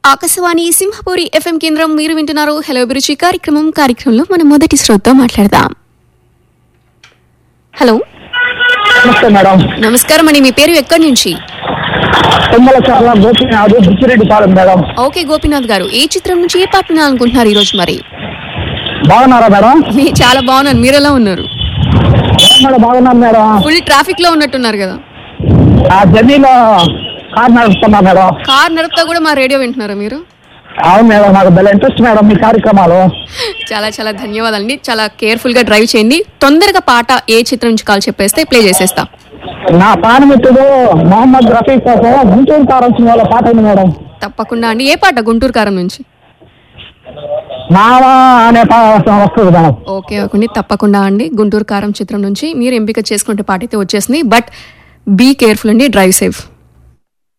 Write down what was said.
Akashvani Simhapuri FM కేంద్రం మీరు వింటున్నారు హలో అభిరుచి కార్యక్రమం కార్యక్రమంలో మనం మొదటి శ్రోతతో మాట్లాడదాం హలో నమస్తే మేడం నమస్కారం అండి మీ పేరు ఎక్కడి నుంచి తుమ్మల చాలా Gopinath Buchireddypalem madam okay Gopinath garu ఏ చిత్రం నుంచి ఏ పాట వినాలనుకుంటున్నారు ఈ రోజు మరి బాగున్నారా మేడం మీ చాలా బాగున్నాను మీరు ఎలా ఉన్నారు ఏం మేడం బాగున్నాను మేడం ఫుల్ ట్రాఫిక్ లో ఉన్నట్టున్నారు కదా ఆ జర్నీలో కార్ నడుపుతున్నా మేడం కార్ నడుపుతా కూడా మా రేడియో వింటున్నారా మీరు అవును మేడం నాకు భలే ఇంట్రెస్ట్ మేడం మీ కార్యక్రమాలు చాలా చాలా ధన్యవాదాలండి చాలా కేర్ఫుల్ గా డ్రైవ్ చేయండి తొందరగా పాట ఏ చిత్రం నుంచి కాల్ చెప్పేస్తే ప్లే చేసేస్తా నా ప్రాణమిత్రుడు మొహమ్మద్ రఫీక్ కోసం గుంటూరు కారం సినిమాలో పాట ఉంది మేడం తప్పకుండా అండి ఏ పాట గుంటూరు కారం నుంచి మావా అనే పాట వస్తుంది మేడం ఓకే ఓకే తప్పకుండా అండి గుంటూరు కారం చిత్రం నుంచి మీరు ఎంపిక చేసుకుంటే పాట అయితే వచ్చేసింది బట్ బీ కేర్ఫుల్ అండి డ్రైవ్ సేఫ్